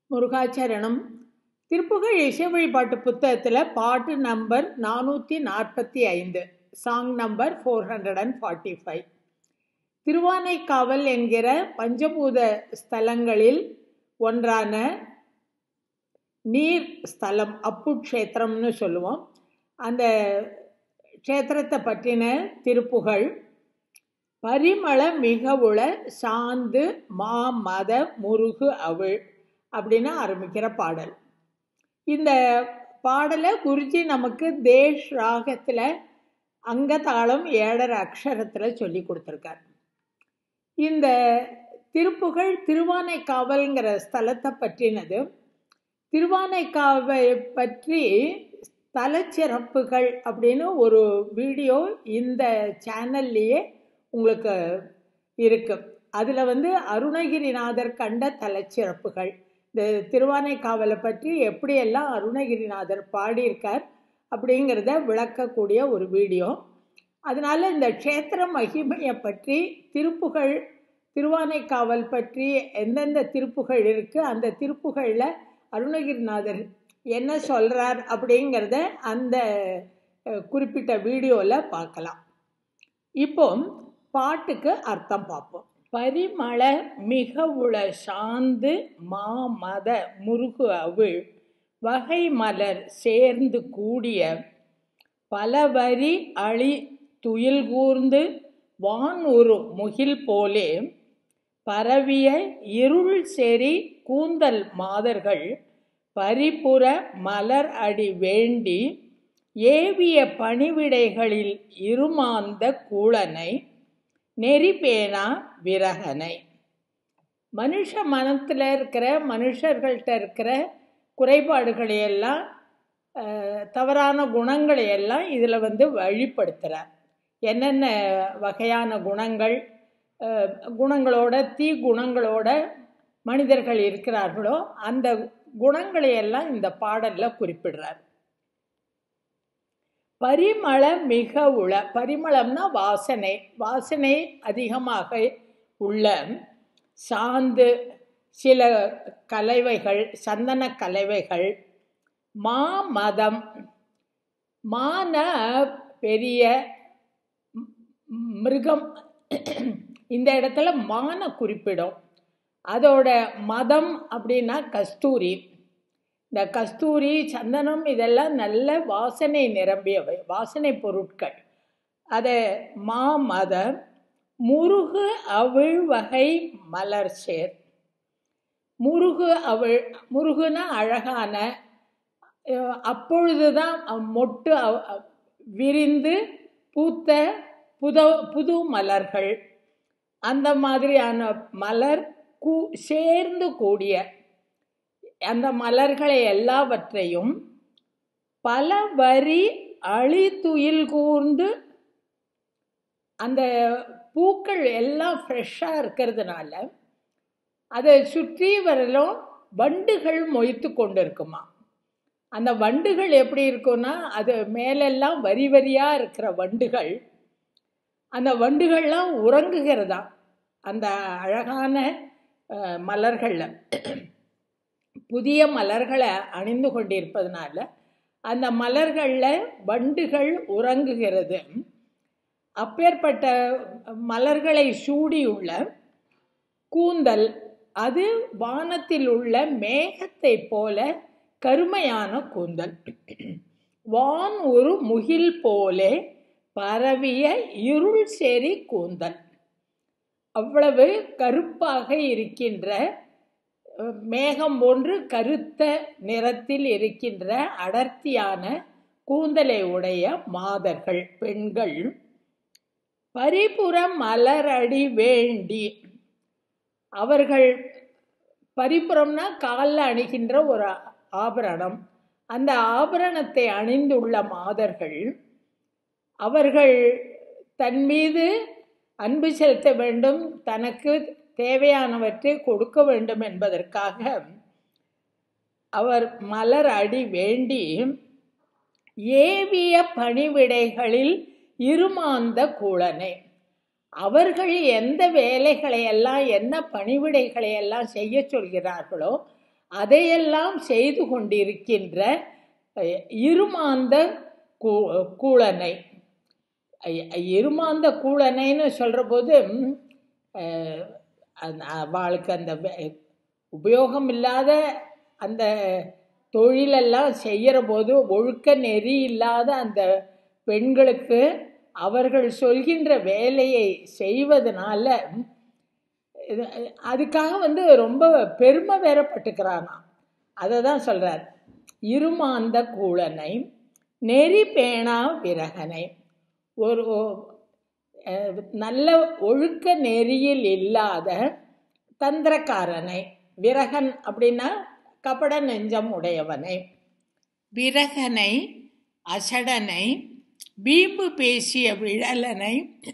முருகாச்சரணம் திருப்புகழ் இசை வழிபாட்டு புத்தகத்தில் பாட்டு நம்பர் நானூற்றி நாற்பத்தி ஐந்து song number four hundred and forty five Thiruvanaikaval என்கிற பஞ்சபூத ஸ்தலங்களில் ஒன்றான நீர் ஸ்தலம் அப்புட்சேத்திரம்னு சொல்லுவோம் அந்த க்ஷேத்திரத்தை பற்றின திருப்புகழ் பரிமள மிகவுள சாந்து மா மத முருகு அவிழ் அப்படின்னு ஆரம்பிக்கிற பாடல் இந்த பாடலை குருஜி நமக்கு தேஷ் ராகத்தில் அங்கதாளம் ஏழரை அக்ஷரத்தில் சொல்லி கொடுத்துருக்கார் இந்த திருப்புகழ் திருவானைக்காவல்ங்கிற ஸ்தலத்தை பற்றினது திருவானைக்காவை பற்றி தலச்சிறப்புகள் அப்படின்னு ஒரு வீடியோ இந்த சேனல்லையே உங்களுக்கு இருக்கு அதில் வந்து அருணகிரிநாதர் கண்ட தலச்சிறப்புகள் இந்த திருவானைக்காவலை பற்றி எப்படியெல்லாம் அருணகிரிநாதர் பாடியிருக்கார் அப்படிங்கிறத விளக்கக்கூடிய ஒரு வீடியோ அதனால் இந்த க்ஷேத்திர மகிமையை பற்றி திருப்புகழ் திருவானைக்காவல் பற்றி எந்தெந்த திருப்புகழ் இருக்குது அந்த திருப்புகளில் அருணகிரிநாதர் என்ன சொல்கிறார் அப்படிங்கிறத அந்த குறிப்பிட்ட வீடியோவில் பார்க்கலாம் இப்போ பாட்டுக்கு அர்த்தம் பார்ப்போம் பரிமள மிக உள சாந்து மா மத முருகு அவிழ் வகை மலர் சேர்ந்து கூடிய பலவரி அழி துயில் கூர்ந்து வான் ஒரு முகில் போலே பரவிய இருள் செறி கூந்தல் மாதர்கள் பரிபுற மலர் அடி வேண்டி ஏவிய பணிவிடைகளில் இருமாந்த கூளனை நெறிபேனா விரகனை மனுஷ மனத்தில் இருக்கிற மனுஷர்கள்ட்ட இருக்கிற குறைபாடுகளை எல்லாம் தவறான குணங்களை எல்லாம் இதில் வந்து வழிப்படுத்துகிறார் என்னென்ன வகையான குணங்கள் குணங்களோட தீ குணங்களோட மனிதர்கள் இருக்கிறார்களோ அந்த குணங்களை எல்லாம் இந்த பாடலில் குறிப்பிடுறார் பரிமள மிக உள பரிமளம்னா வாசனை வாசனை அதிகமாக உள்ள சாந்து சில கலவைகள் சந்தன கலவைகள் மா மதம் மான பெரிய மிருகம் இந்த இடத்துல மான குறிப்பிடும் அதோட மதம் அப்படின்னா கஸ்தூரி இந்த கஸ்தூரி சந்தனம் இதெல்லாம் நல்ல வாசனை நிரம்பியவை வாசனை பொருட்கள் அதை மா மத முருகு அவிழ் வகை மலர் சேர் முருகு அவிழ் முருகுனா அழகான அப்பொழுதுதான் மொட்டு விரிந்து பூத்த புத புது மலர்கள் அந்த மாதிரியான மலர் கூ சேர்ந்து கூடிய அந்த மலர்களை எல்லாவற்றையும் பல வரி அழித்துயில் கூர்ந்து அந்த பூக்கள் எல்லாம் ஃப்ரெஷ்ஷாக இருக்கிறதுனால அதை சுற்றி வரலும் வண்டுகள் மொய்த்து கொண்டு இருக்குமா அந்த வண்டுகள் எப்படி இருக்குன்னா அது மேலெல்லாம் வரி வரியாக இருக்கிற வண்டுகள் அந்த வண்டுகள்லாம் உறங்குகிறதா அந்த அழகான மலர்களில் புதிய மலர்களை அணிந்து கொண்டிருப்பதனால அந்த மலர்களில் வண்டுகள் உறங்குகிறது அப்பேற்பட்ட மலர்களை சூடியுள்ள கூந்தல் அது வானத்தில் உள்ள மேகத்தை போல கருமையான கூந்தல் வான் ஒரு முகில் போலே பரவிய இருள் சேரி கூந்தல் அவ்வளவு கருப்பாக இருக்கின்ற மேகம் போன்று கருத்த நிறத்தில் இருக்கின்ற அடர்த்தியான கூந்தலை உடைய மாதர்கள் பெண்கள் பரிபுறம் மலரடி வேண்டி அவர்கள் பரிபுறம்னா காலில் அணிகின்ற ஒரு ஆபரணம் அந்த ஆபரணத்தை அணிந்துள்ள மாதர்கள் அவர்கள் தன் மீது அன்பு செலுத்த வேண்டும் தனக்கு தேவையானவற்றை கொடுக்க வேண்டும் என்பதற்காக அவர் மலர் அடி வேண்டி ஏவிய பணிவிடைகளில் இருமாந்த கூழனை அவர்கள் எந்த வேலைகளை எல்லாம் என்ன பணிவிடைகளை எல்லாம் செய்ய சொல்கிறார்களோ அதையெல்லாம் செய்து கொண்டிருக்கின்ற அஹ், இருமாந்த கூ கூளனை ஐ- இருமாந்த கூளனைன்னு சொல்கிற போது ம், அஹ், அந்த- அவளுக்கு அந்த வே- உபயோகம் இல்லாத அந்த தொழிலெல்லாம் செய்கிற போது ஒழுக்க நெறி இல்லாத அந்த பெண்களுக்கு அவர்கள் சொல்கின்ற வேலையை செய்வதனால இது- அதுக்காக வந்து ரொம்ப பெருமை வேறப்பட்டுக்கிறானாம் அதை தான் சொல்கிறார் இருமாந்த கூளனை நெறி பேணா விரகனை ஒரு அஹ், நல்ல ஒழுக்க நெறியில் இல்லாத தந்திரக்காரனை விரகன் அப்படின்னா கபட நெஞ்சம் உடையவனை விரகனை அசடனை வீம்பு பேசிய விழலனை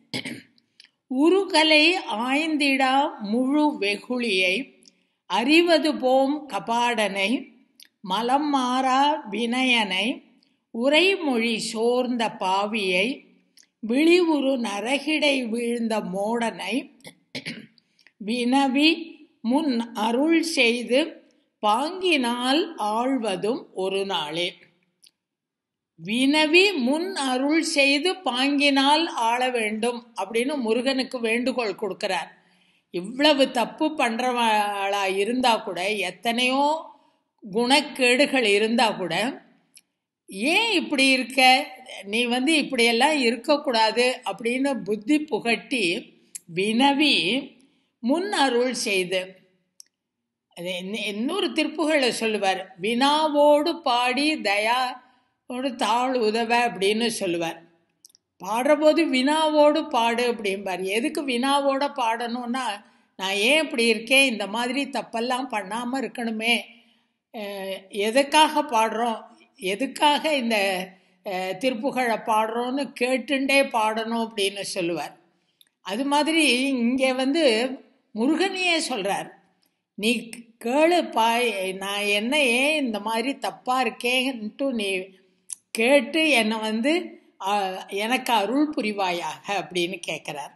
உருகலை ஆய்ந்திடா முழு வெகுளியை அறிவது போம் கபாடனை மலம் மாறா வினயனை உரைமொழி சோர்ந்த பாவியை விழிவுறு நரகிடை வீழ்ந்த மோடனை வினவி முன் அருள் செய்து பாங்கினால் ஆழ்வதும் ஒரு நாளே வினவி முன் அருள் செய்து பாங்கினால் ஆள வேண்டும் அப்படின்னு முருகனுக்கு வேண்டுகோள் கொடுக்கிறார் இவ்வளவு தப்பு பண்றவளா இருந்தா கூட எத்தனையோ குணக்கேடுகள் இருந்தா கூட ஏன் இப்படி இருக்க நீ வந்து இப்படியெல்லாம் இருக்கக்கூடாது அப்படின்னு புத்தி புகட்டி வினவி முன் அருள் செய்து அது இன்ன- இன்னொரு திருப்புகளை சொல்லுவார் வினாவோடு பாடி தயாவோடு தாழ் உதவ அப்படின்னு சொல்லுவார் பாடுறபோது வினாவோடு பாடு அப்படிம்பார் எதுக்கு வினாவோட பாடணும்னா நான் ஏன் இப்படி இருக்கேன் இந்த மாதிரி தப்பெல்லாம் பண்ணாமல் இருக்கணுமே அஹ், எதுக்காக பாடுறோம் எதுக்காக இந்த அஹ், திருப்புகழை பாடுறோன்னு கேட்டுண்டே பாடணும் அப்படின்னு சொல்லுவார் அது மாதிரி இங்கே வந்து முருகனையே சொல்கிறார் நீ கேளு பாய் நான் என்ன ஏன் இந்த மாதிரி தப்பாக இருக்கேன்ட்டு நீ கேட்டு என்னை வந்து ஆ, எனக்கு அருள் புரிவாயாக அப்படின்னு கேட்குறார்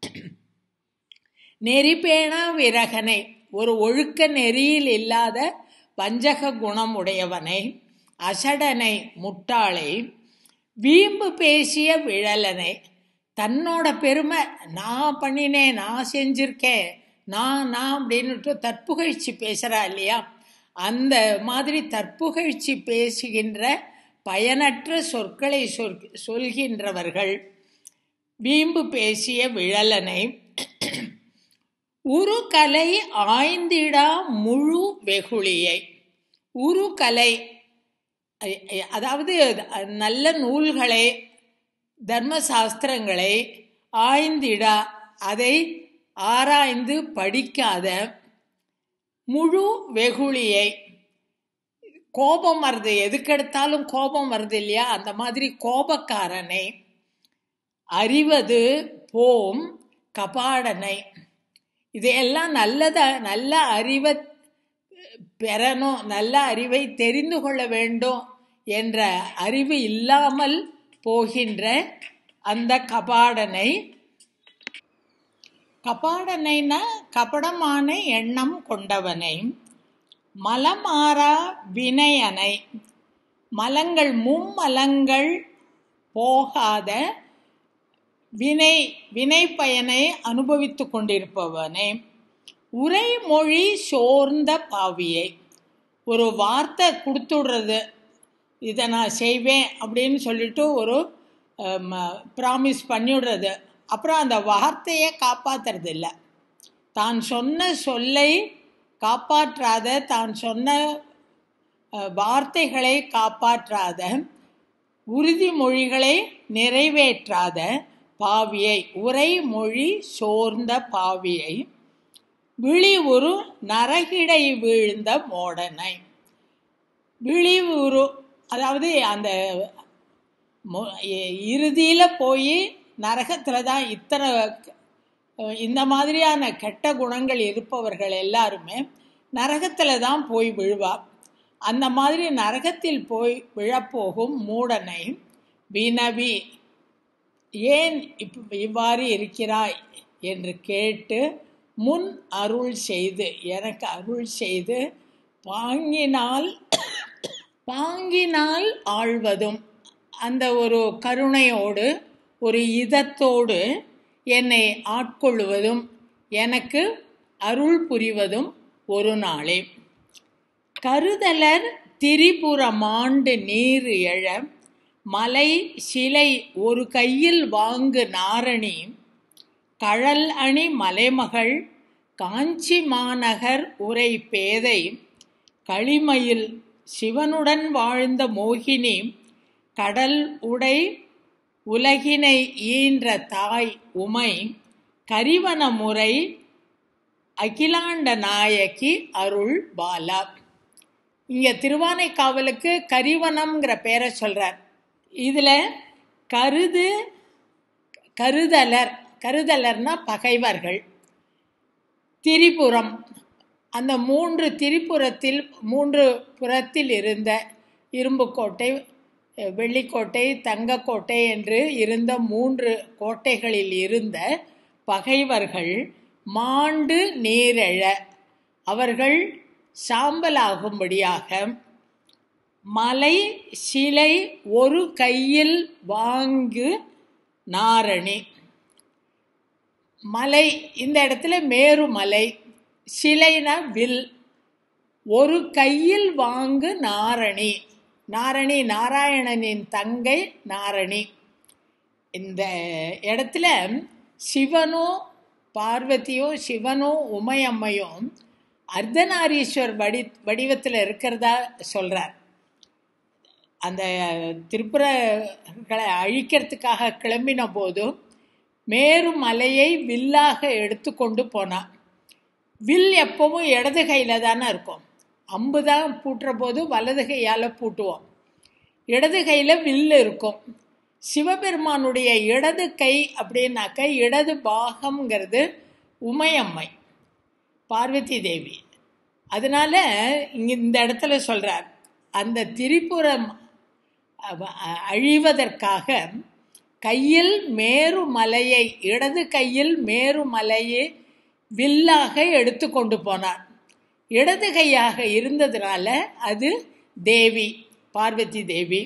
நெறிப்பேணா விரகனை ஒரு ஒழுக்க நெறியில் இல்லாத வஞ்சக குணம் உடையவனை அசடனை முட்டாளை வீம்பு பேசிய விழலனை தன்னோட பெருமை நான் பண்ணினேன் நான் செஞ்சிருக்கேன் நான் நான் அப்படின்னுட்டு தற்புகழ்ச்சி பேசுகிறா இல்லையா அந்த மாதிரி தற்புகழ்ச்சி பேசுகின்ற பயனற்ற சொற்களை சொல் சொல்கின்றவர்கள் வீம்பு பேசிய விழலனை உருகலை ஆய்ந்திடா முழு வெகுளியை உருகலை அ- அ- அதாவது நல்ல நூல்களை தர்மசாஸ்திரங்களை ஆய்ந்திடா அதை ஆராய்ந்து படிக்காத முழு வெகுளியை கோபம் வருது எதுக்கெடுத்தாலும் கோபம் வருது இல்லையா அந்த மாதிரி கோபக்காரனை அறிவது போம் கபாடனை இதையெல்லாம் நல்லத நல்ல அறிவை பெறணும் நல்ல அறிவை தெரிந்து கொள்ள வேண்டும் என்ற அறிவு இல்லாமல் போகின்ற அந்த கபாடனை கபாடனைனா கபடமான எண்ணம் கொண்டவனை மலமாறா வினயனை மலங்கள் மும்மலங்கள் போகாத வினை வினை பயனை அனுபவித்து கொண்டிருப்பவனே உரைமொழி சோர்ந்த பாவியை ஒரு வார்த்தை கொடுத்துடுறது இதை நான் செய்வேன் அப்படின்னு சொல்லிட்டு ஒரு ப்ராமிஸ் பண்ணிவிடுறது அப்புறம் அந்த வார்த்தையை காப்பாத்துறது இல்லை தான் சொன்ன சொல்லை காப்பாற்றாத தான் சொன்ன அஹ், வார்த்தைகளை காப்பாற்றாத உறுதிமொழிகளை நிறைவேற்றாத பாவியை உரைமொழி சோர்ந்த பாவியை விழிவுறு நரகிடை வீழ்ந்த மோடனை விழிவுறு அதாவது அந்த இறுதியில் போய் நரகத்தில் தான் இத்தனை அஹ், இந்த மாதிரியான கெட்ட குணங்கள் இருப்பவர்கள் எல்லாருமே நரகத்தில் தான் போய் விழுவா அந்த மாதிரி நரகத்தில் போய் விழப்போகும் மூடனை வினவி ஏன் இப் இவ்வாறு இருக்கிறாய் என்று கேட்டு முன் அருள் செய்து எனக்கு அருள் செய்து பாங்கினால் பாங்கினால் ஆள்வதும் அந்த ஒரு கருணையோடு ஒரு இதத்தோடு என்னை ஆட்கொள்வதும் எனக்கு அருள் புரிவதும் ஒரு நாளே கருதலர் திரிபுரமாண்டு நீர் எழ மலை சிலை ஒரு கையில் வாங்கு நாரணி கழல் அணி மலைமகள் காஞ்சி மாநகர் உரை பேதை களிமயில் சிவனுடன் வாழ்ந்த மோகினி கடல் உடை உலகினை ஈன்ற தாய் உமை கரிவன முறை அகிலாண்ட நாயகி அருள் பாலா இங்க திருவானைக்காவலுக்கு கரிவனம்ங்கிற பேரை சொல்றார் இதுல கருது கருதலர் கருதலர்னா பகைவர்கள் திரிபுரம் அந்த மூன்று திரிபுரத்தில் மூன்று புறத்தில் இருந்த இரும்புக்கோட்டை வெள்ளிக்கோட்டை தங்கக்கோட்டை என்று இருந்த மூன்று கோட்டைகளில் இருந்த பகைவர்கள் மாண்டு நீரெழ அவர்கள் சாம்பலாகும்படியாக மலை சிலை ஒரு கையில் வாங்கு நாரணி மலை இந்த இடத்துல மேருமலை சிலைனா வில் ஒரு கையில் வாங்கு நாரணி நாரணி நாராயணனின் தங்கை நாரணி இந்த இடத்துல சிவனும் பார்வதியும் சிவனும் உமையம்மையும் அர்த்தநாரீஸ்வர் வடி வடிவத்தில் இருக்கிறதா சொல்கிறார் அந்த திருப்புறங்களை அழிக்கிறதுக்காக கிளம்பின போதும் மேரு மலையை வில்லாக எடுத்துக்கொண்டு போனான் வில் எப்பவும் இடது கையில் தானே இருக்கும் அம்பு தான் பூட்டுற போது வலது கையால் பூட்டுவோம் இடது கையில் வில் இருக்கும் சிவபெருமானுடைய இடது கை அப்படின்னாக்க இடது பாகம்ங்கிறது உமையம்மை பார்வதி தேவி அதனால இங்க இந்த இடத்துல சொல்றார் அந்த திரிபுரம் அழிவதற்காக கையில் மேரு மலையை இடது கையில் மேரு மலையை வில்லாக எடுத்து கொண்டு போனார் இடது கையாக இருந்ததுனால அது தேவி பார்வதி தேவி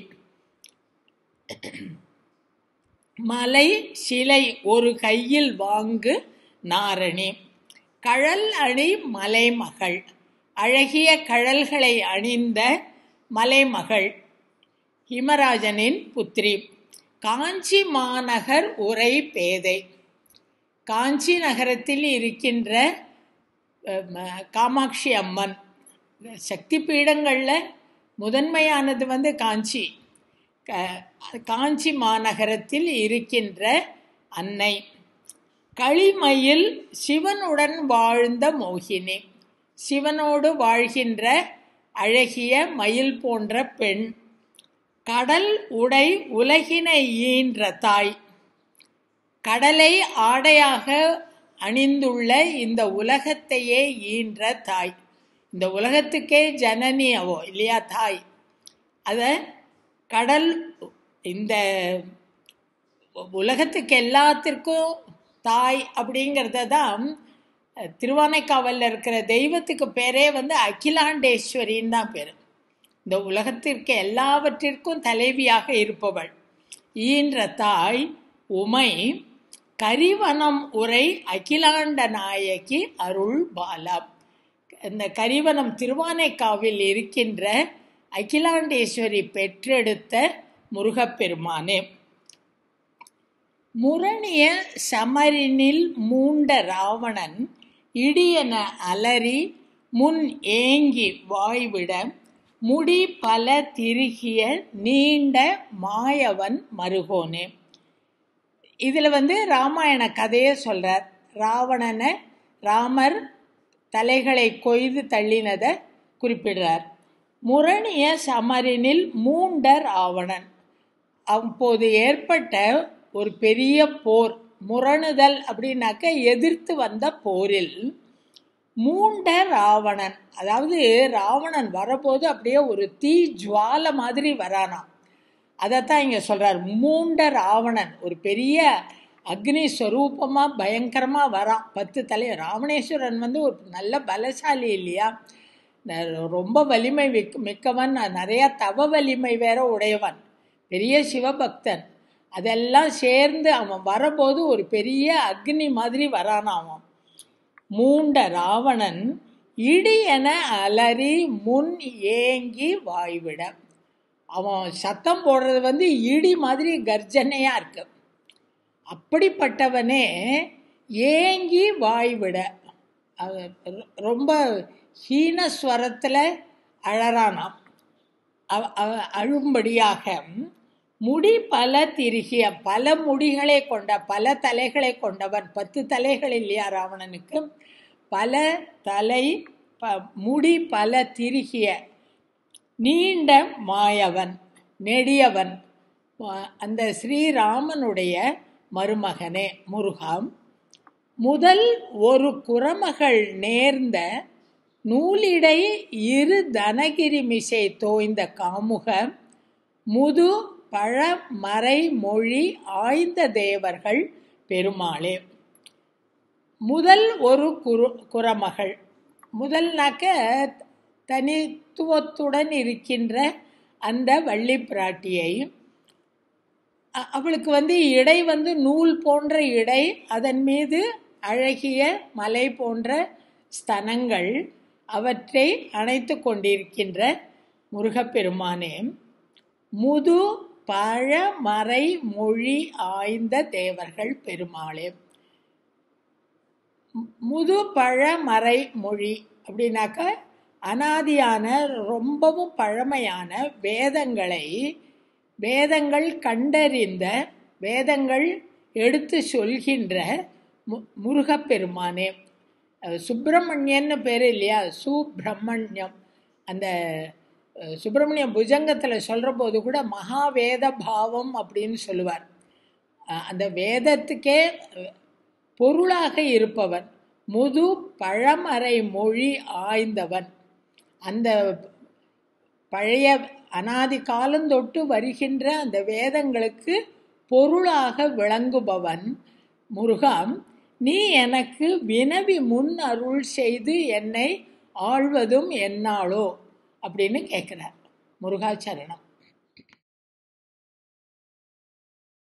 மலை சிலை ஒரு கையில் வாங்கு நாரணி கழல் அணி மலைமகள் அழகிய கழல்களை அணிந்த மலைமகள் ஹிமராஜனின் புத்திரி காஞ்சி மாநகர் உரை பேதை காஞ்சி நகரத்தில் இருக்கின்ற காமாட்சி அம்மன் சக்தி பீடங்களில் முதன்மையானது வந்து காஞ்சி காஞ்சி மாநகரத்தில் இருக்கின்ற அன்னை களிமயில் சிவனுடன் வாழ்ந்த மோகினி சிவனோடு வாழ்கின்ற அழகிய மயில் போன்ற பெண் கடல் உடை உலகினை ஈன்ற தாய் கடலை ஆடையாக அணிந்துள்ள இந்த உலகத்தையே ஈன்ற தாய் இந்த உலகத்துக்கே ஜனனி அவோ இல்லையா தாய் அத கடல் இந்த உலகத்துக்கு எல்லாத்திற்கும் தாய் அப்படிங்கிறத தான் திருவானைக்காவலில் இருக்கிற தெய்வத்துக்கு பேரே வந்து அகிலாண்டேஸ்வரின்னு தான் பேர் இந்த உலகத்திற்கு எல்லாவற்றிற்கும் தலைவியாக இருப்பவள் ஈன்ற தாய் உமை கரிவனம் உரை அகிலாண்ட நாயகி அருள் பாலா இந்த கரிவனம் திருவானைக்காவில் இருக்கின்ற அகிலாண்டேஸ்வரி பெற்றெடுத்த முருகப்பெருமானே முரணிய சமரினில் மூண்ட ராவணன் இடியன அலறி முன் ஏங்கி வாய்விட முடி பல திருகிய நீண்ட மாயவன் மருகோனே இதில் வந்து ராமாயண கதையை சொல்கிறார் ராவணனை ராமர் தலைகளை கொய்து தள்ளினதை குறிப்பிடுறார் முரணிய சமரினில் மூண்ட ராவணன் அப்போது ஏற்பட்ட ஒரு பெரிய போர் முரணுதல் அப்படின்னாக்க எதிர்த்து வந்த போரில் மூண்ட ராவணன் அதாவது ராவணன் வரபோது அப்படியே ஒரு தீ ஜுவால மாதிரி வரானாம் அதைத்தான் இங்கே சொல்கிறார் மூண்ட ராவணன் ஒரு பெரிய அக்னி ஸ்வரூபமாக பயங்கரமாக வரான் பத்து தலை ராவணேஸ்வரன் வந்து ஒரு நல்ல பலசாலி இல்லையா ந- ரொம்ப வலிமை மிக்க மிக்கவன் நிறைய தவ வலிமை வேற உடையவன் பெரிய சிவபக்தன் அதெல்லாம் சேர்ந்து அவன் வரபோது ஒரு பெரிய அக்னி மாதிரி வரான் அவன் மூண்ட ராவணன் இடி என அலறி முன் ஏங்கி வாய்விட அவன் சத்தம் போடுறது வந்து இடி மாதிரி கர்ஜனையா இருக்கு அப்படிப்பட்டவனே ஏங்கி வாய்விட அவன் ரொ- ரொம்ப ஹீனஸ்வரத்தில் அழறானாம் அவ- அவ- அழும்படியாக முடி பல திருகிய பல முடிகளை கொண்ட பல தலைகளை கொண்டவன் பத்து தலைகள் இல்லையா ராவணனுக்கு பல தலை ப- முடி பல திருகிய நீண்ட மாயவன் நெடியவன் அஹ் அந்த ஸ்ரீராமனுடைய மருமகனே முருகாம் முதல் ஒரு குரமகள் நேர்ந்த நூலிடை இரு தனகிரி மிசை தோய்ந்த காமுக முது பழ மறை மொழி ஆய்ந்த தேவர்கள் பெருமாளே முதல் ஒரு குரு குரமகள் முதல்னாக்க தனித்துவத்துடன் இருக்கின்ற அந்த வள்ளி பிராட்டியை அ- அவளுக்கு வந்து இடை வந்து நூல் போன்ற இடை அதன் மீது அழகிய மலை போன்ற ஸ்தனங்கள் அவற்றை அணைத்து கொண்டிருக்கின்ற முருகப்பெருமானே முது பழ மறை மொழி ஆய்ந்த தேவர்கள் பெருமாளே மு- முது பழ மறை மொழி அப்படின்னாக்க அனாதியான ரொம்பவும் பழமையான வேதங்களை வேதங்கள் கண்டறிந்த வேதங்கள் எடுத்து சொல்கின்ற மு முருகப்பெருமானே அஹ் சுப்பிரமணியன்னு பேர் இல்லையா சுப்பிரமணியம் அந்த அஹ், சுப்பிரமணியம் புஜங்கத்தில் சொல்கிற போது கூட மகாவேத பாவம் அப்படின்னு சொல்லுவார் அஹ், அந்த வேதத்துக்கே அஹ், பொருளாக இருப்பவன் முது பழமறை மொழி ஆய்ந்தவன் அந்த பழைய அனாதி காலந்தொட்டு வருகின்ற அந்த வேதங்களுக்கு பொருளாக விளங்குபவன் முருகாம் நீ எனக்கு வினவி முன் அருள் செய்து என்னை ஆள்வதும் என்னாளோ அப்படின்னு கேட்குறார் முருகாச்சரணம்